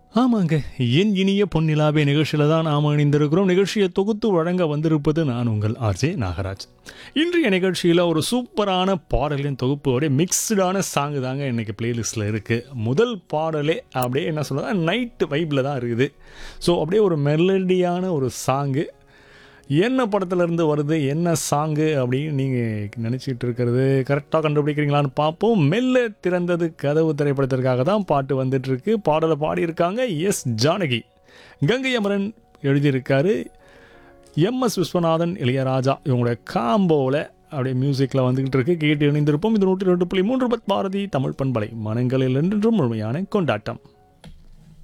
ஆமாங்க என் இனிய பொன்னிலாவே நிகழ்ச்சியில் தான் நாம் இணைந்திருக்கிறோம் நிகழ்ச்சியை தொகுத்து வழங்க வந்திருப்பது நான் உங்கள் ஆர்ஜே நாகராஜ் இன்றைய நிகழ்ச்சியில் ஒரு சூப்பரான பாடலின் தொகுப்போட மிக்ஸ்டான சாங்கு தாங்க இன்றைக்கி பிளேலிஸ்ட்டில் இருக்குது முதல் பாடலே அப்படியே என்ன சொல்கிறது நைட்டு வைப்பில் தான் இருக்குது ஸோ அப்படியே ஒரு மெலடியான ஒரு சாங்கு என்ன படத்துலேருந்து வருது என்ன சாங்கு அப்படின்னு நீங்கள் நினச்சிட்டு இருக்கிறது கரெக்டாக கண்டுபிடிக்கிறீங்களான்னு பார்ப்போம் மெல்ல திறந்தது கதவு திரைப்படத்திற்காக தான் பாட்டு வந்துட்டுருக்கு பாடலை பாடியிருக்காங்க எஸ் ஜானகி கங்கை அமரன் எழுதியிருக்காரு எம்எஸ் விஸ்வநாதன் இளையராஜா இவங்களோட காம்போவில் அப்படியே மியூசிக்கில் வந்துக்கிட்டு இருக்கு கேட்டு இணைந்திருப்போம் இது நூற்றி ரெண்டு புள்ளி மூன்று பத் பாரதி தமிழ் பண்பலை மனங்களில் என்றும் முழுமையான கொண்டாட்டம்